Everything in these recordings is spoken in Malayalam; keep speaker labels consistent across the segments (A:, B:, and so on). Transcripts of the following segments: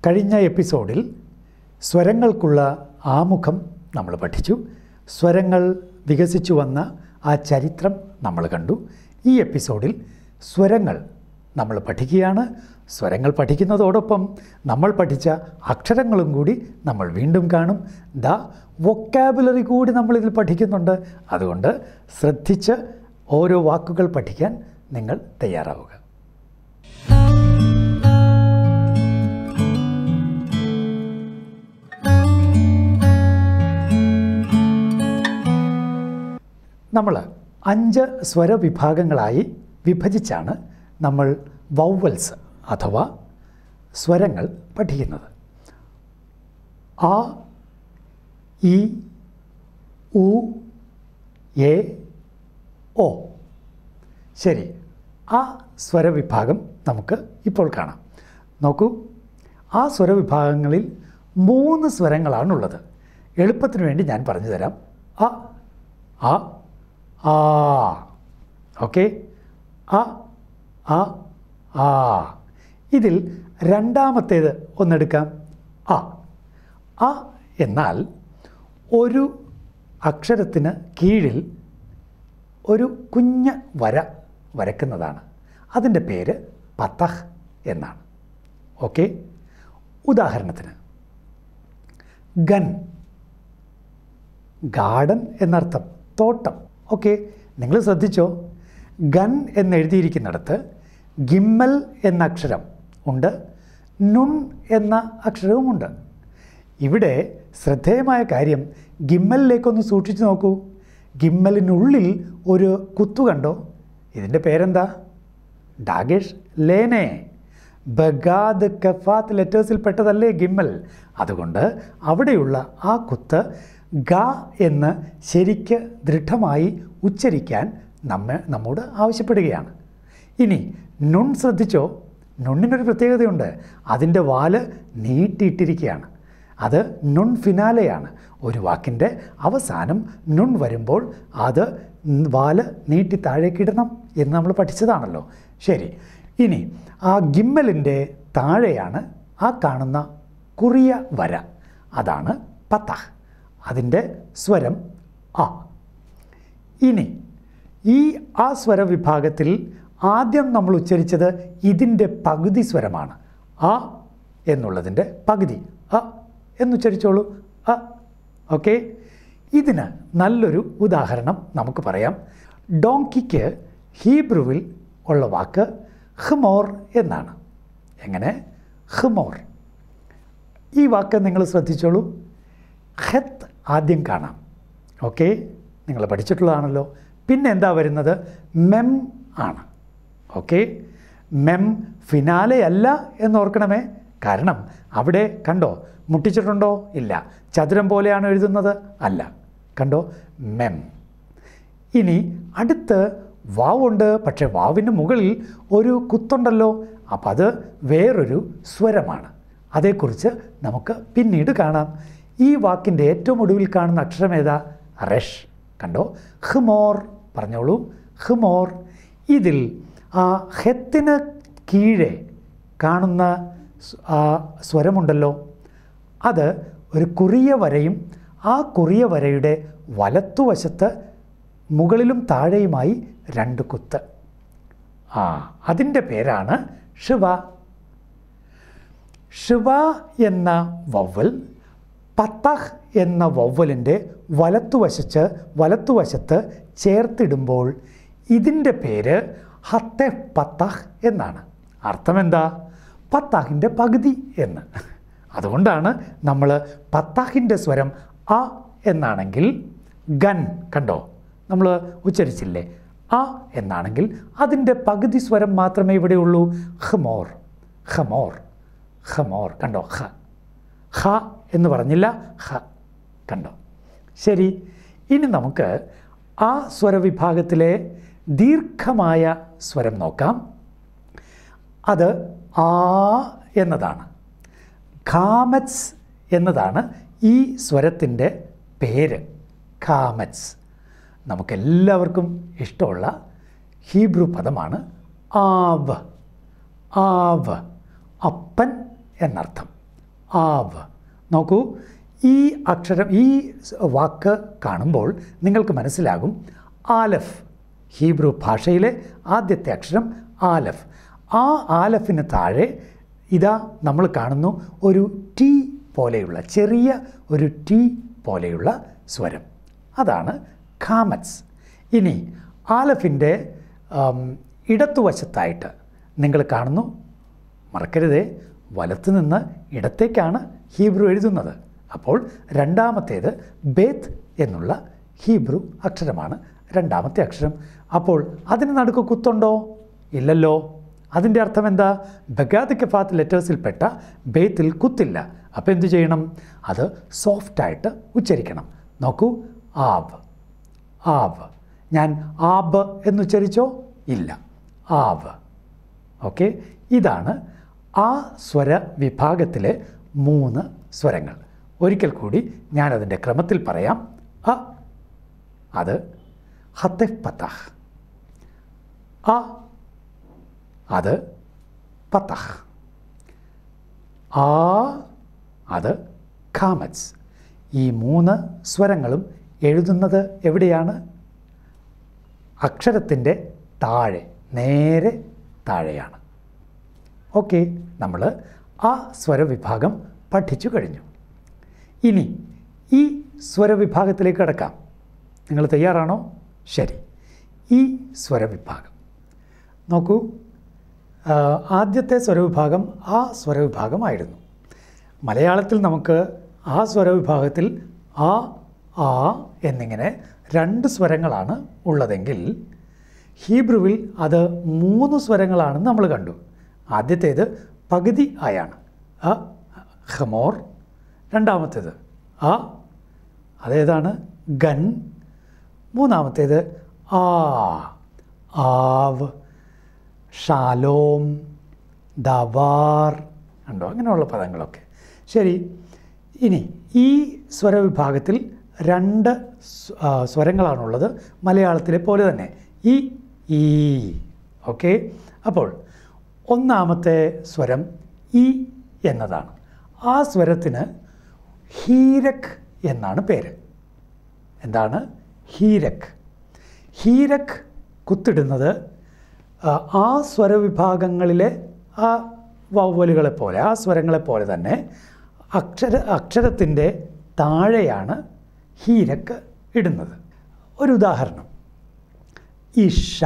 A: കഴിഞ്ഞ എപ്പിസോഡിൽ സ്വരങ്ങൾക്കുള്ള ആമുഖം നമ്മൾ പഠിച്ചു സ്വരങ്ങൾ വികസിച്ചു വന്ന ആ ചരിത്രം നമ്മൾ കണ്ടു ഈ എപ്പിസോഡിൽ സ്വരങ്ങൾ നമ്മൾ പഠിക്കുകയാണ് സ്വരങ്ങൾ പഠിക്കുന്നതോടൊപ്പം നമ്മൾ പഠിച്ച അക്ഷരങ്ങളും കൂടി നമ്മൾ വീണ്ടും കാണും ദ വൊക്കാബുലറി കൂടി നമ്മളിതിൽ പഠിക്കുന്നുണ്ട് അതുകൊണ്ട് ശ്രദ്ധിച്ച് ഓരോ വാക്കുകൾ പഠിക്കാൻ നിങ്ങൾ തയ്യാറാവുക നമ്മൾ അഞ്ച് സ്വരവിഭാഗങ്ങളായി വിഭജിച്ചാണ് നമ്മൾ വൗവൽസ് അഥവാ സ്വരങ്ങൾ പഠിക്കുന്നത് ആ ഇ ഉ എ ഓ ശരി ആ സ്വരവിഭാഗം നമുക്ക് ഇപ്പോൾ കാണാം നോക്കൂ ആ സ്വരവിഭാഗങ്ങളിൽ മൂന്ന് സ്വരങ്ങളാണുള്ളത് എളുപ്പത്തിന് വേണ്ടി ഞാൻ പറഞ്ഞു തരാം അ ആ ആ ഓക്കെ അ ആ ആ ഇതിൽ രണ്ടാമത്തേത് ഒന്നെടുക്കാം അ അ എന്നാൽ ഒരു അക്ഷരത്തിന് കീഴിൽ ഒരു കുഞ്ഞ വര വരക്കുന്നതാണ് അതിൻ്റെ പേര് പത്തഹ് എന്നാണ് ഓക്കെ ഉദാഹരണത്തിന് ഗൻ ഗാർഡൻ എന്നർത്ഥം തോട്ടം ഓക്കെ നിങ്ങൾ ശ്രദ്ധിച്ചോ ഗൻ എന്നെഴുതിയിരിക്കുന്നിടത്ത് ഗിമ്മൽ എന്ന അക്ഷരം ഉണ്ട് നുൺ എന്ന അക്ഷരവുമുണ്ട് ഇവിടെ ശ്രദ്ധേയമായ കാര്യം ഗിമ്മലിലേക്കൊന്ന് സൂക്ഷിച്ചു നോക്കൂ ഗിമ്മലിനുള്ളിൽ ഒരു കുത്തു കണ്ടോ ഇതിൻ്റെ പേരെന്താ ഡാഗേഷ് ലേനെ ബഗാദ് കഫാത്ത് ലെറ്റേഴ്സിൽ പെട്ടതല്ലേ ഗിമ്മൽ അതുകൊണ്ട് അവിടെയുള്ള ആ കുത്ത് ഗ എന്ന് ശരിക്ക് ദൃഢമായി ഉച്ചരിക്കാൻ നമ്മെ നമ്മോട് ആവശ്യപ്പെടുകയാണ് ഇനി നുൺ ശ്രദ്ധിച്ചോ നുണ്ണിനൊരു പ്രത്യേകതയുണ്ട് അതിൻ്റെ വാല് നീട്ടിയിട്ടിരിക്കുകയാണ് അത് നുൺ ഫിനാലെയാണ് ഒരു വാക്കിൻ്റെ അവസാനം നുൺ വരുമ്പോൾ അത് വാല് നീട്ടി താഴേക്കിടണം എന്ന് നമ്മൾ പഠിച്ചതാണല്ലോ ശരി ഇനി ആ ഗിമ്മലിൻ്റെ താഴെയാണ് ആ കാണുന്ന കുറിയ വര അതാണ് പത്തഹ് അതിൻ്റെ സ്വരം ആ ഇനി ഈ ആ സ്വരവിഭാഗത്തിൽ ആദ്യം നമ്മൾ ഉച്ചരിച്ചത് ഇതിൻ്റെ പകുതി സ്വരമാണ് ആ എന്നുള്ളതിൻ്റെ പകുതി അ എന്നുച്ചരിച്ചോളൂ അ ഓക്കെ ഇതിന് നല്ലൊരു ഉദാഹരണം നമുക്ക് പറയാം ഡോങ്കിക്ക് ഹീബ്രുവിൽ ഉള്ള വാക്ക് ഹ്മോർ എന്നാണ് എങ്ങനെ ഹ്മോർ ഈ വാക്ക് നിങ്ങൾ ശ്രദ്ധിച്ചോളൂ ഹെത്ത് ആദ്യം കാണാം ഓക്കെ നിങ്ങൾ പഠിച്ചിട്ടുള്ളതാണല്ലോ പിന്നെ എന്താ വരുന്നത് മെം ആണ് ഓക്കെ മെം ഫിനാലെ അല്ല എന്നോർക്കണമേ കാരണം അവിടെ കണ്ടോ മുട്ടിച്ചിട്ടുണ്ടോ ഇല്ല ചതുരം പോലെയാണ് എഴുതുന്നത് അല്ല കണ്ടോ മെം ഇനി അടുത്ത് വാവുണ്ട് പക്ഷേ വാവിന് മുകളിൽ ഒരു കുത്തുണ്ടല്ലോ അപ്പം അത് വേറൊരു സ്വരമാണ് അതേക്കുറിച്ച് നമുക്ക് പിന്നീട് കാണാം ഈ വാക്കിൻ്റെ ഏറ്റവും ഒടുവിൽ കാണുന്ന അക്ഷരം ഏതാ റഷ് കണ്ടോ ഹ്മോർ പറഞ്ഞോളൂ ഹ്മോർ ഇതിൽ ആ ഹെത്തിന് കീഴെ കാണുന്ന സ്- ആ സ്വരമുണ്ടല്ലോ അത് ഒരു കുറിയ വരയും ആ കുറിയ വരയുടെ വലത്തുവശത്ത് മുകളിലും താഴെയുമായി രണ്ട് കുത്ത് ആ അതിൻ്റെ പേരാണ് ഷിവ ഷിവ എന്ന വവ്വൽ പത്തഹ് എന്ന വവ്വലിൻ്റെ വലത്തുവശത്ത് വലത്തുവശത്ത് ചേർത്തിടുമ്പോൾ ഇതിൻ്റെ പേര് ഹത്തെ പത്തഹ് എന്നാണ് അർത്ഥമെന്താ പത്താഹിൻ്റെ പകുതി എന്ന് അതുകൊണ്ടാണ് നമ്മൾ പത്താഹിൻ്റെ സ്വരം അ എന്നാണെങ്കിൽ ഗൻ കണ്ടോ നമ്മൾ ഉച്ചരിച്ചില്ലേ അ എന്നാണെങ്കിൽ അതിൻ്റെ പകുതി സ്വരം മാത്രമേ ഇവിടെ ഉള്ളൂ ഹ്മോർ ഹമോർ ഹമോർ കണ്ടോ ഹ ഹ എന്ന് പറഞ്ഞില്ല ഹ കണ്ടോ ശരി ഇനി നമുക്ക് ആ സ്വരവിഭാഗത്തിലെ ദീർഘമായ സ്വരം നോക്കാം അത് ആ എന്നതാണ് ഖാമറ്റ്സ് എന്നതാണ് ഈ സ്വരത്തിൻ്റെ പേര് ഖാമറ്റ്സ് നമുക്കെല്ലാവർക്കും ഇഷ്ടമുള്ള ഹീബ്രു പദമാണ് ആവ് ആവ് അപ്പൻ എന്നർത്ഥം ആവ് നോക്കൂ ഈ അക്ഷരം ഈ സ് വാക്ക് കാണുമ്പോൾ നിങ്ങൾക്ക് മനസ്സിലാകും ആലഫ് ഹീബ്രു ഭാഷയിലെ ആദ്യത്തെ അക്ഷരം ആലഫ് ആ ആലഫിന് താഴെ ഇതാ നമ്മൾ കാണുന്നു ഒരു ടി പോലെയുള്ള ചെറിയ ഒരു ടി പോലെയുള്ള സ്വരം അതാണ് ഖാമത്സ് ഇനി ആലഫിൻ്റെ ആം, ഇടത്തുവശത്തായിട്ട് നിങ്ങൾ കാണുന്നു മറക്കരുതേ വലത്തു നിന്ന് ഇടത്തേക്കാണ് ഹീബ്രു എഴുതുന്നത് അപ്പോൾ രണ്ടാമത്തേത് ബേത്ത് എന്നുള്ള ഹീബ്രു അക്ഷരമാണ് രണ്ടാമത്തെ അക്ഷരം അപ്പോൾ അതിന് നടുക്ക് കുത്തുണ്ടോ ഇല്ലല്ലോ അതിൻ്റെ അർത്ഥം എന്താ ബഗാദ് കഫാത്ത് ലെറ്റേഴ്സിൽപ്പെട്ട ബേത്തിൽ കുത്തില്ല അപ്പോൾ എന്തു ചെയ്യണം അത് സോഫ്റ്റായിട്ട് ഉച്ചരിക്കണം നോക്കൂ ആവ് ആവ് ഞാൻ ആബ് എന്നുച്ചരിച്ചോ ഇല്ല ആവ് ഓക്കെ ഇതാണ് ആ സ്വര വിഭാഗത്തിലെ മൂന്ന് സ്വരങ്ങൾ ഒരിക്കൽ കൂടി ഞാനതിൻ്റെ ക്രമത്തിൽ പറയാം അ അത് ഹത്തെഫ് പത്തഹ് അ അത് പത്തഹ് ആ അത് ഖാമത്സ് ഈ മൂന്ന് സ്വരങ്ങളും എഴുതുന്നത് എവിടെയാണ് അക്ഷരത്തിൻ്റെ താഴെ നേരെ താഴെയാണ് ഓക്കെ നമ്മൾ ആ സ്വരവിഭാഗം പഠിച്ചു കഴിഞ്ഞു ഇനി ഈ സ്വരവിഭാഗത്തിലേക്ക് കടക്കാം നിങ്ങൾ തയ്യാറാണോ ശരി ഈ സ്വരവിഭാഗം നോക്കൂ ആ, ആദ്യത്തെ സ്വരവിഭാഗം ആ സ്വരവിഭാഗമായിരുന്നു മലയാളത്തിൽ നമുക്ക് ആ സ്വരവിഭാഗത്തിൽ ആ ആ എന്നിങ്ങനെ രണ്ട് സ്വരങ്ങളാണ് ഉള്ളതെങ്കിൽ ഹീബ്രുവിൽ അത് മൂന്ന് സ്വരങ്ങളാണെന്ന് നമ്മൾ കണ്ടു ആദ്യത്തേത് പകുതി ആയാണ് അ ഹമോർ രണ്ടാമത്തേത് ആ അതേതാണ് ഗൻ മൂന്നാമത്തേത് ആ ആവ് ഷാലോം ദവാർ ഉണ്ടോ അങ്ങനെയുള്ള പദങ്ങളൊക്കെ ശരി ഇനി ഈ സ്വരവിഭാഗത്തിൽ രണ്ട് സ്- ആ, സ്വരങ്ങളാണുള്ളത് മലയാളത്തിലെ പോലെ തന്നെ ഈ ഈ ഓക്കെ അപ്പോൾ ഒന്നാമത്തെ സ്വരം ഇ എന്നതാണ് ആ സ്വരത്തിന് ഹീരക് എന്നാണ് പേര് എന്താണ് ഹീരക് ഹീരക് കുത്തിടുന്നത് ആ, ആ സ്വരവിഭാഗങ്ങളിലെ ആ വവ്വലുകളെ പോലെ ആ സ്വരങ്ങളെ പോലെ തന്നെ അക്ഷര അക്ഷരത്തിൻ്റെ താഴെയാണ് ഹീരക്ക് ഇടുന്നത് ഒരു ഉദാഹരണം ഇഷ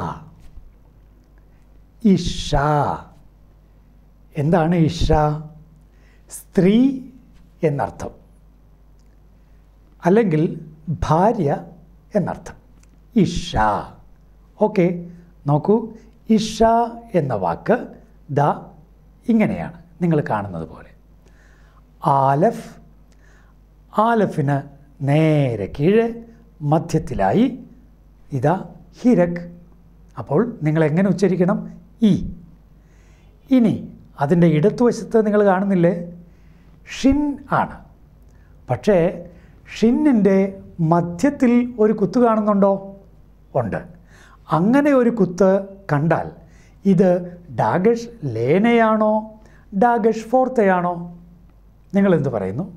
A: ഇഷ എന്താണ് ഇഷ സ്ത്രീ എന്നർത്ഥം അല്ലെങ്കിൽ ഭാര്യ എന്നർത്ഥം ഇഷ ഓക്കെ നോക്കൂ ഇഷ എന്ന വാക്ക് ദ ഇങ്ങനെയാണ് നിങ്ങൾ കാണുന്നത് പോലെ ആലഫ് ആലഫിന് നേരെ കീഴെ മധ്യത്തിലായി ഇതാ ഹിരക് അപ്പോൾ നിങ്ങൾ എങ്ങനെ ഉച്ചരിക്കണം ഇ ഇനി അതിൻ്റെ ഇടത്തുവശത്ത് നിങ്ങൾ കാണുന്നില്ലേ ഷിൻ ആണ് പക്ഷേ ഷിന്നിൻ്റെ മധ്യത്തിൽ ഒരു കുത്ത് കാണുന്നുണ്ടോ ഉണ്ട് അങ്ങനെ ഒരു കുത്ത് കണ്ടാൽ ഇത് ഡാഗഷ് ലേനയാണോ ഡാഗഷ് ഫോർത്തയാണോ നിങ്ങൾ എന്ത് പറയുന്നു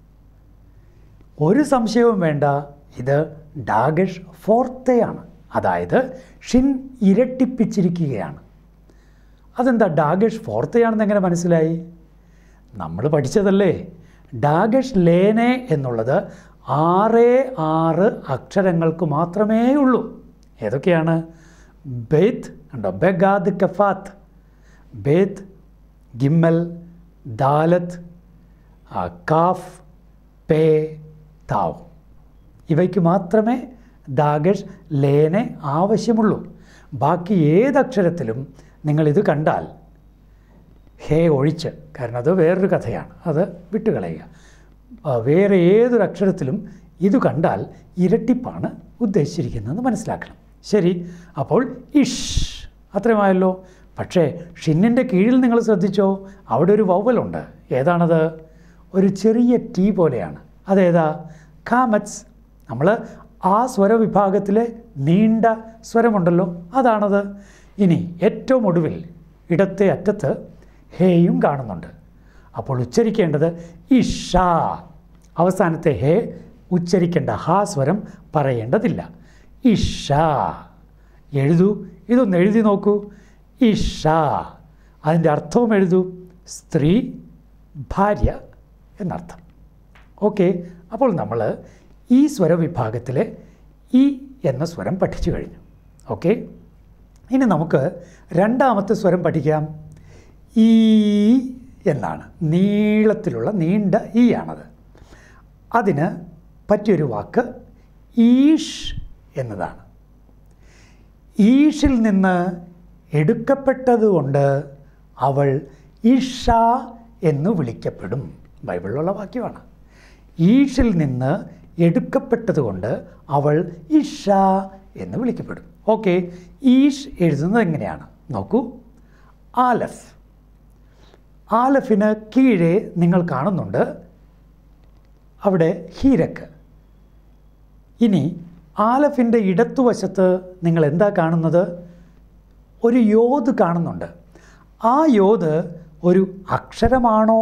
A: ഒരു സംശയവും വേണ്ട ഇത് ഡാഗഷ് ഫോർത്തയാണ് അതായത് ഷിൻ ഇരട്ടിപ്പിച്ചിരിക്കുകയാണ് അതെന്താ ഡാഗഷ് ഫോർത്തയാണെന്ന് എങ്ങനെ മനസ്സിലായി നമ്മൾ പഠിച്ചതല്ലേ ഡാഗഷ് ലേനെ എന്നുള്ളത് ആറ് ആറ് അക്ഷരങ്ങൾക്ക് മാത്രമേ ഉള്ളൂ ഏതൊക്കെയാണ് ബെയ്ത്ത് കണ്ടോ ബെഗാദ് കഫാത്ത് ബേത്ത് ഗിമ്മൽ ദാലത്ത് ആ, കാഫ് പേ താവ് ഇവയ്ക്ക് മാത്രമേ ദാഗഷ് ലേനെ ആവശ്യമുള്ളൂ ബാക്കി ഏതക്ഷരത്തിലും നിങ്ങളിത് കണ്ടാൽ ഹേ ഒഴിച്ച് കാരണം അത് വേറൊരു കഥയാണ് അത് വിട്ടുകളയുക ആ, വേറെ ഏതൊരു അക്ഷരത്തിലും ഇത് കണ്ടാൽ ഇരട്ടിപ്പാണ് ഉദ്ദേശിച്ചിരിക്കുന്നതെന്ന് മനസ്സിലാക്കണം ശരി അപ്പോൾ ഇഷ് അത്രയുമായല്ലോ പക്ഷേ ഷിന്നിൻ്റെ കീഴിൽ നിങ്ങൾ ശ്രദ്ധിച്ചോ അവിടെ ഒരു വവ്വലുണ്ട് ഏതാണത് ഒരു ചെറിയ ടീ പോലെയാണ് അതേതാ കാമറ്റ്സ് നമ്മൾ ആ സ്വരവിഭാഗത്തിലെ നീണ്ട സ്വരമുണ്ടല്ലോ അതാണത് ഇനി ഏറ്റവും ഒടുവിൽ ഇടത്തെ അറ്റത്ത് ഹേയും കാണുന്നുണ്ട് അപ്പോൾ ഉച്ചരിക്കേണ്ടത് ഇഷ അവസാനത്തെ ഹേ ഉച്ചരിക്കേണ്ട ഹാ സ്വരം പറയേണ്ടതില്ല ഇഷ എഴുതൂ ഇതൊന്ന് എഴുതി നോക്കൂ ഇഷ അതിൻ്റെ അർത്ഥവും എഴുതൂ സ്ത്രീ ഭാര്യ എന്നർത്ഥം ഓക്കെ അപ്പോൾ നമ്മൾ ഈ സ്വരവിഭാഗത്തിലെ ഇ എന്ന സ്വരം പഠിച്ചു കഴിഞ്ഞു ഓക്കെ ഇനി നമുക്ക് രണ്ടാമത്തെ സ്വരം പഠിക്കാം ഈ എന്നാണ് നീളത്തിലുള്ള നീണ്ട ഈ ആണത് അതിന് പറ്റിയൊരു വാക്ക് ഈഷ് എന്നതാണ് ഈഷിൽ നിന്ന് എടുക്കപ്പെട്ടതുകൊണ്ട് അവൾ ഇഷ എന്ന് വിളിക്കപ്പെടും ബൈബിളിലുള്ള വാക്യമാണ് ഈഷിൽ നിന്ന് എടുക്കപ്പെട്ടതുകൊണ്ട് അവൾ ഇഷ എന്ന് വിളിക്കപ്പെടും ഓക്കെ ഈഷ് എഴുതുന്നത് എങ്ങനെയാണ് നോക്കൂ ആലഫ് ആലഫിന് കീഴെ നിങ്ങൾ കാണുന്നുണ്ട് അവിടെ ഹീരക്ക് ഇനി ആലഫിൻ്റെ ഇടത്തുവശത്ത് നിങ്ങൾ എന്താ കാണുന്നത് ഒരു യോത് കാണുന്നുണ്ട് ആ യോത് ഒരു അക്ഷരമാണോ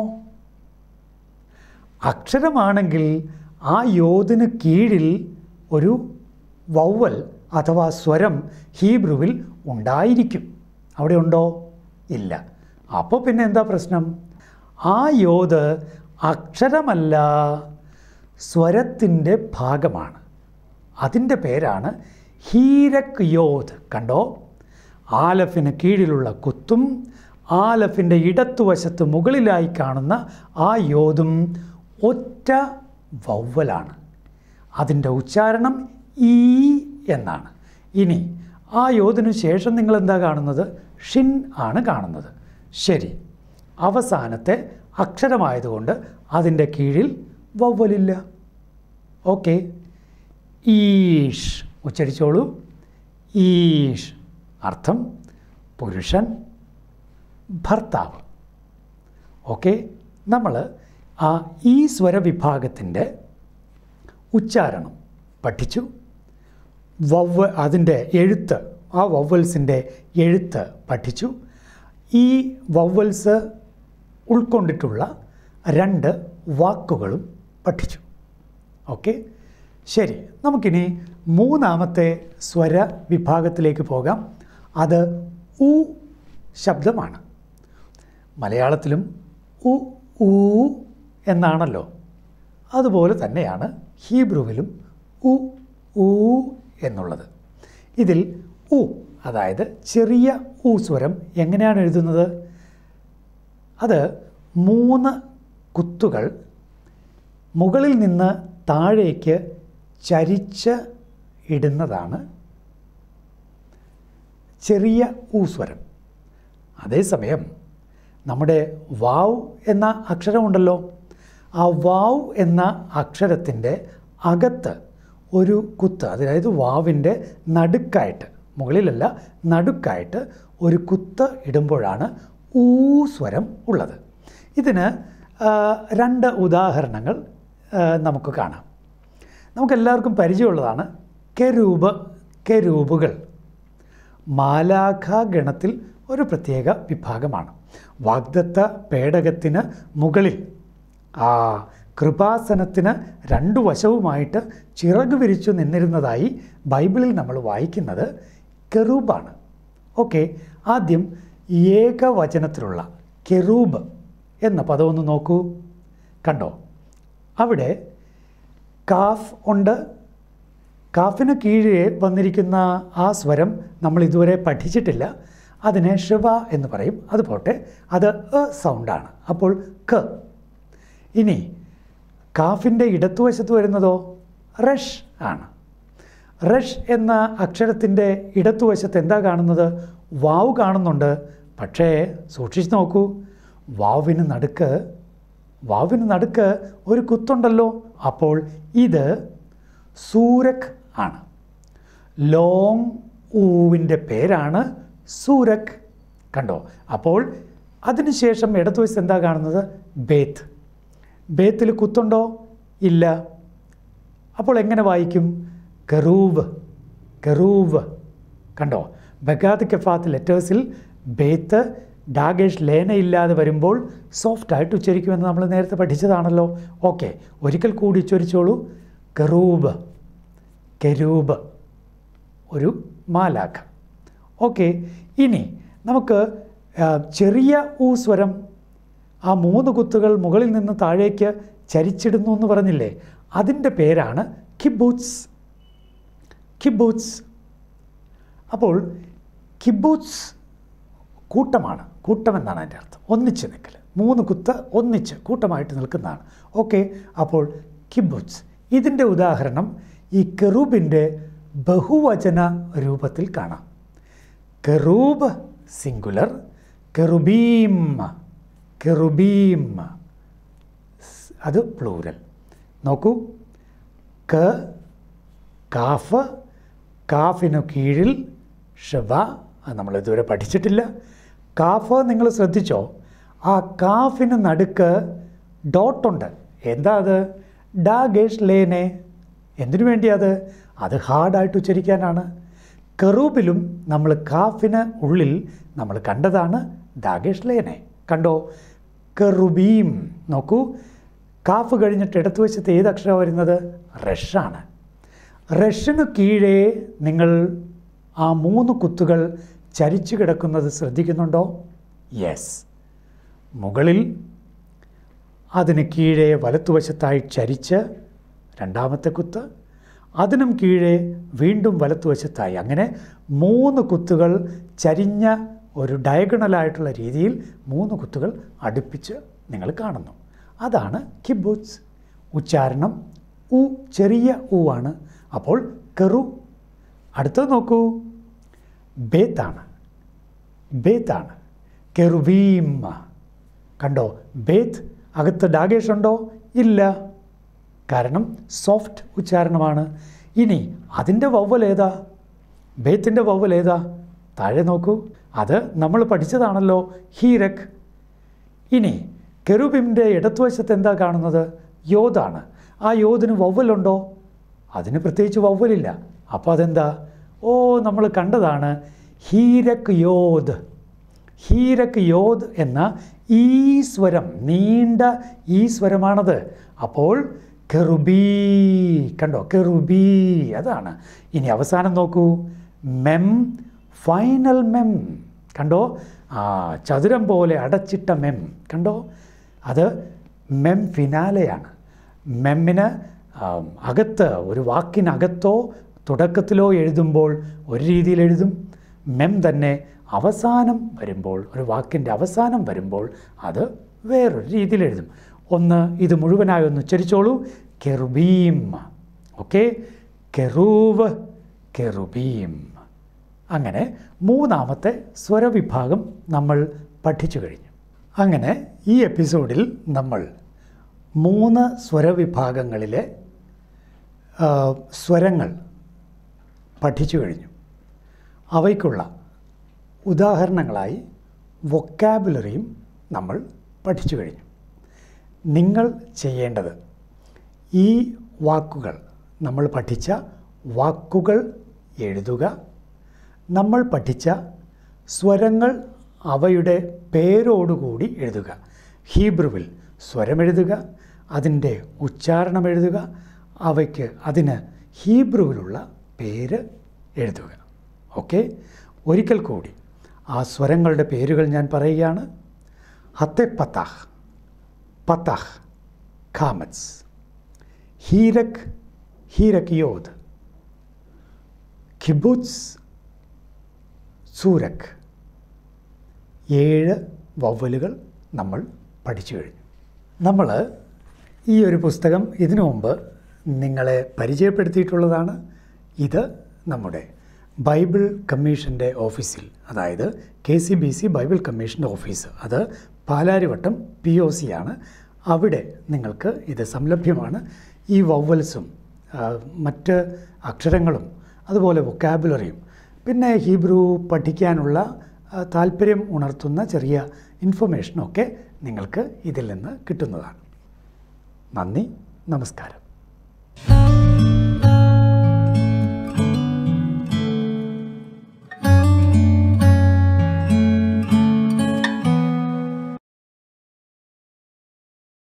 A: അക്ഷരമാണെങ്കിൽ ആ യോതിന് കീഴിൽ ഒരു വൗവൽ അഥവാ സ്വരം ഹീബ്രുവിൽ ഉണ്ടായിരിക്കും അവിടെ ഉണ്ടോ ഇല്ല അപ്പോൾ പിന്നെ എന്താ പ്രശ്നം ആ യോത് അക്ഷരമല്ല സ്വരത്തിൻ്റെ ഭാഗമാണ് അതിൻ്റെ പേരാണ് ഹീരക് യോധ് കണ്ടോ ആലഫിന് കീഴിലുള്ള കുത്തും ആലഫിൻ്റെ ഇടത്തുവശത്ത് മുകളിലായി കാണുന്ന ആ യോധും ഒറ്റ വൗവലാണ് അതിൻ്റെ ഉച്ചാരണം ഈ എന്നാണ് ഇനി ആ യോധിനു ശേഷം നിങ്ങൾ എന്താ കാണുന്നത് ഷിൻ ആണ് കാണുന്നത് ശരി അവസാനത്തെ അക്ഷരമായതുകൊണ്ട് അതിൻ്റെ കീഴിൽ വവ്വലില്ല ഓക്കെ ഈഷ് ഉച്ചരിച്ചോളൂ ഈഷ് അർത്ഥം പുരുഷൻ ഭർത്താവ് ഓക്കെ നമ്മൾ ആ ഈ സ്വരവിഭാഗത്തിൻ്റെ ഉച്ചാരണം പഠിച്ചു വവ്വ അതിൻ്റെ എഴുത്ത് ആ വവ്വൽസിൻ്റെ എഴുത്ത് പഠിച്ചു ഈ വവ്വൽസ് ഉൾക്കൊണ്ടിട്ടുള്ള രണ്ട് വാക്കുകളും പഠിച്ചു ഓക്കെ ശരി നമുക്കിനി മൂന്നാമത്തെ സ്വര വിഭാഗത്തിലേക്ക് പോകാം അത് ഉ ശബ്ദമാണ് മലയാളത്തിലും ഉ ഊ എന്നാണല്ലോ അതുപോലെ തന്നെയാണ് ഹീബ്രുവിലും ഉ ഊ എന്നുള്ളത് ഇതിൽ ഉ അതായത് ചെറിയ ഉ സ്വരം എങ്ങനെയാണ് എഴുതുന്നത് അത് മൂന്ന് കുത്തുകൾ മുകളിൽ നിന്ന് താഴേക്ക് ചരിച്ച് ഇടുന്നതാണ് ചെറിയ ഊ സ്വരം അതേസമയം നമ്മുടെ വാവ് എന്ന അക്ഷരമുണ്ടല്ലോ ആ വാവ് എന്ന അക്ഷരത്തിൻ്റെ അകത്ത് ഒരു കുത്ത് അതായത് വാവിൻ്റെ നടുക്കായിട്ട് മുകളിലല്ല നടുക്കായിട്ട് ഒരു കുത്ത് ഇടുമ്പോഴാണ് ഊ സ്വരം ഉള്ളത് ഇതിന് ആ, രണ്ട് ഉദാഹരണങ്ങൾ ആ, നമുക്ക് കാണാം നമുക്കെല്ലാവർക്കും പരിചയമുള്ളതാണ് കെരൂപ് കെരൂപുകൾ മാലാഖ ഗണത്തിൽ ഒരു പ്രത്യേക വിഭാഗമാണ് വാഗ്ദത്ത പേടകത്തിന് മുകളിൽ ആ കൃപാസനത്തിന് രണ്ടു വശവുമായിട്ട് ചിറക് വിരിച്ചു നിന്നിരുന്നതായി ബൈബിളിൽ നമ്മൾ വായിക്കുന്നത് കെറൂബാണ് ഓക്കെ ആദ്യം ഏകവചനത്തിലുള്ള കെറൂബ് എന്ന പദം ഒന്ന് നോക്കൂ കണ്ടോ അവിടെ കാഫ് ഉണ്ട് കാഫിന് കീഴെ വന്നിരിക്കുന്ന ആ സ്വരം നമ്മൾ ഇതുവരെ പഠിച്ചിട്ടില്ല അതിനെ ഷിവ എന്ന് പറയും അത് പോട്ടെ അത് എ സൗണ്ടാണ് അപ്പോൾ ക ഇനി കാഫിൻ്റെ ഇടത്തുവശത്ത് വരുന്നതോ റഷ് ആണ് റഷ് എന്ന അക്ഷരത്തിൻ്റെ ഇടത്തുവശത്ത് എന്താ കാണുന്നത് വാവ് കാണുന്നുണ്ട് പക്ഷേ സൂക്ഷിച്ച് നോക്കൂ വാവിന് നടുക്ക് വാവിന് നടുക്ക് ഒരു കുത്തുണ്ടല്ലോ അപ്പോൾ ഇത് സൂരക് ആണ് ലോങ് ഊവിൻ്റെ പേരാണ് സൂരക് കണ്ടോ അപ്പോൾ അതിനുശേഷം ഇടതുവശത്ത് എന്താ കാണുന്നത് ബേത്ത് ബേത്തിൽ കുത്തുണ്ടോ ഇല്ല അപ്പോൾ എങ്ങനെ വായിക്കും കറൂവ് കറൂവ് കണ്ടോ ബഗാദ് കെഫാത്ത് ലെറ്റേഴ്സിൽ ബേത്ത് ഡാഗേഷ് ലേനയില്ലാതെ വരുമ്പോൾ സോഫ്റ്റായിട്ട് ഉച്ചരിക്കുമെന്ന് നമ്മൾ നേരത്തെ പഠിച്ചതാണല്ലോ ഓക്കെ ഒരിക്കൽ കൂടി ഉച്ചരിച്ചോളൂ കെറൂബ് കെരൂബ് ഒരു മാലാഖ ഓക്കെ ഇനി നമുക്ക് ആ, ചെറിയ ഊ സ്വരം ആ മൂന്ന് കുത്തുകൾ മുകളിൽ നിന്ന് താഴേക്ക് ചരിച്ചിടുന്നു എന്ന് പറഞ്ഞില്ലേ അതിൻ്റെ പേരാണ് കിബൂത്സ് കിബൂത്സ് അപ്പോൾ കിബൂത്സ് കൂട്ടമാണ് കൂട്ടമെന്നാണ് അതിൻ്റെ അർത്ഥം ഒന്നിച്ച് നിൽക്കൽ മൂന്ന് കുത്ത് ഒന്നിച്ച് കൂട്ടമായിട്ട് നിൽക്കുന്നതാണ് ഓക്കെ അപ്പോൾ കിബുത്സ് ഇതിൻ്റെ ഉദാഹരണം ഈ കെറൂബിൻ്റെ ബഹുവചന രൂപത്തിൽ കാണാം കെറൂബ് സിംഗുലർ കെറുബീം കെറുബീം സ് അത് പ്ലൂരൽ നോക്കൂ ക കാഫ് കാഫിനു കീഴിൽ ഷവ അത് നമ്മൾ ഇതുവരെ പഠിച്ചിട്ടില്ല കാഫ് നിങ്ങൾ ശ്രദ്ധിച്ചോ ആ കാഫിന് നടുക്ക് ഡോട്ടുണ്ട് എന്താ അത് ഡാഗേഷ് ലേനെ എന്തിനു വേണ്ടി അത് അത് ഹാർഡായിട്ട് ഉച്ചരിക്കാനാണ് കെറൂബിലും നമ്മൾ കാഫിന് ഉള്ളിൽ നമ്മൾ കണ്ടതാണ് ഡാഗേഷ് ലേനെ കണ്ടോ കെറുബീം നോക്കൂ കാഫ് കഴിഞ്ഞിട്ട് ഇടതുവശത്ത് ഏത് അക്ഷരമാണ് വരുന്നത് റഷാണ് റഷ്യന് കീഴേ നിങ്ങൾ ആ മൂന്ന് കുത്തുകൾ ചരിച്ചു കിടക്കുന്നത് ശ്രദ്ധിക്കുന്നുണ്ടോ യെസ് മുകളിൽ അതിന് കീഴേ വലത്തുവശത്തായി ചരിച്ച് രണ്ടാമത്തെ കുത്ത് അതിനും കീഴേ വീണ്ടും വലത്തുവശത്തായി അങ്ങനെ മൂന്ന് കുത്തുകൾ ചരിഞ്ഞ ഒരു ഡയഗണലായിട്ടുള്ള രീതിയിൽ മൂന്ന് കുത്തുകൾ അടുപ്പിച്ച് നിങ്ങൾ കാണുന്നു അതാണ് കിബൂത്സ് ഉച്ചാരണം ഉ ചെറിയ ഉ ആണ് അപ്പോൾ കെറു അടുത്തത് നോക്കൂ ബേത്താണ് ബേത്താണ് കെറുബീം കണ്ടോ ബേത്ത് അകത്ത് ഡാഗേഷ് ഉണ്ടോ ഇല്ല കാരണം സോഫ്റ്റ് ഉച്ചാരണമാണ് ഇനി അതിൻ്റെ വവ്വൽ ഏതാ ബേത്തിൻ്റെ വവ്വൽ ഏതാ താഴെ നോക്കൂ അത് നമ്മൾ പഠിച്ചതാണല്ലോ ഹീരക് ഇനി കെറുബിൻ്റെ ഇടത്തുവശത്ത് എന്താ കാണുന്നത് യോദാണ് ആ യോദിന് വവ്വലുണ്ടോ അതിന് പ്രത്യേകിച്ച് വവ്വലില്ല അപ്പോൾ അതെന്താ ഓ നമ്മൾ കണ്ടതാണ് ഹീരക് യോദ് ഹീരക് യോദ് എന്ന ഈ സ്വരം നീണ്ട ഈ സ്വരമാണത് അപ്പോൾ കെറുബീ കണ്ടോ കെറുബീ അതാണ് ഇനി അവസാനം നോക്കൂ മെം ഫൈനൽ മെം കണ്ടോ ആ ചതുരം പോലെ അടച്ചിട്ട മെം കണ്ടോ അത് മെം ഫിനാലെയാണ് മെമ്മിന് ആം, അകത്ത് ഒരു വാക്കിനകത്തോ തുടക്കത്തിലോ എഴുതുമ്പോൾ ഒരു രീതിയിൽ എഴുതും മെം തന്നെ അവസാനം വരുമ്പോൾ ഒരു വാക്കിൻ്റെ അവസാനം വരുമ്പോൾ അത് വേറൊരു രീതിയിൽ എഴുതും ഒന്ന് ഇത് മുഴുവനായി ഒന്ന് ഉച്ചരിച്ചോളൂ കെറുബീം ഓക്കെ കെറൂവ് കെറുബീം അങ്ങനെ മൂന്നാമത്തെ സ്വരവിഭാഗം നമ്മൾ പഠിച്ചു കഴിഞ്ഞു അങ്ങനെ ഈ എപ്പിസോഡിൽ നമ്മൾ മൂന്ന് സ്വരവിഭാഗങ്ങളിലെ ആ, സ്വരങ്ങൾ പഠിച്ചു കഴിഞ്ഞു അവയ്ക്കുള്ള ഉദാഹരണങ്ങളായി വൊക്കാബുലറിയും നമ്മൾ പഠിച്ചു കഴിഞ്ഞു നിങ്ങൾ ചെയ്യേണ്ടത് ഈ വാക്കുകൾ നമ്മൾ പഠിച്ച വാക്കുകൾ എഴുതുക നമ്മൾ പഠിച്ച സ്വരങ്ങൾ അവയുടെ പേരോടുകൂടി എഴുതുക ഹീബ്രുവിൽ സ്വരമെഴുതുക അതിൻ്റെ ഉച്ചാരണം എഴുതുക അവയ്ക്ക് അതിന് ഹീബ്രുവിലുള്ള പേര് എഴുതുക ഓക്കെ ഒരിക്കൽ കൂടി ആ സ്വരങ്ങളുടെ പേരുകൾ ഞാൻ പറയുകയാണ് ഹത്തെ പത്താഹ് പത്താഹ് ഖാമത്സ് ഹീരക് ഹീരക് യോധ് കിബുത്സ് സൂരക് ഏഴ് വവ്വലുകൾ നമ്മൾ പഠിച്ചു കഴിഞ്ഞു നമ്മൾ ഈ ഒരു പുസ്തകം ഇതിനു മുമ്പ് നിങ്ങളെ പരിചയപ്പെടുത്തിയിട്ടുള്ളതാണ് ഇത് നമ്മുടെ ബൈബിൾ കമ്മീഷൻ്റെ ഓഫീസിൽ അതായത് K C B C Bible കമ്മീഷൻ്റെ ഓഫീസ് അത് പാലാരിവട്ടം പി ഒ സി ആണ് അവിടെ നിങ്ങൾക്ക് ഇത് സംലഭ്യമാണ് ഈ വവ്വൽസും ആ, മറ്റ് അക്ഷരങ്ങളും അതുപോലെ വൊക്കാബുലറിയും പിന്നെ ഹീബ്രു പഠിക്കാനുള്ള ആ, താല്പര്യം ഉണർത്തുന്ന ചെറിയ ഇൻഫർമേഷനൊക്കെ നിങ്ങൾക്ക് ഇതിൽ നിന്ന് കിട്ടുന്നതാണ് നന്ദി നമസ്കാരം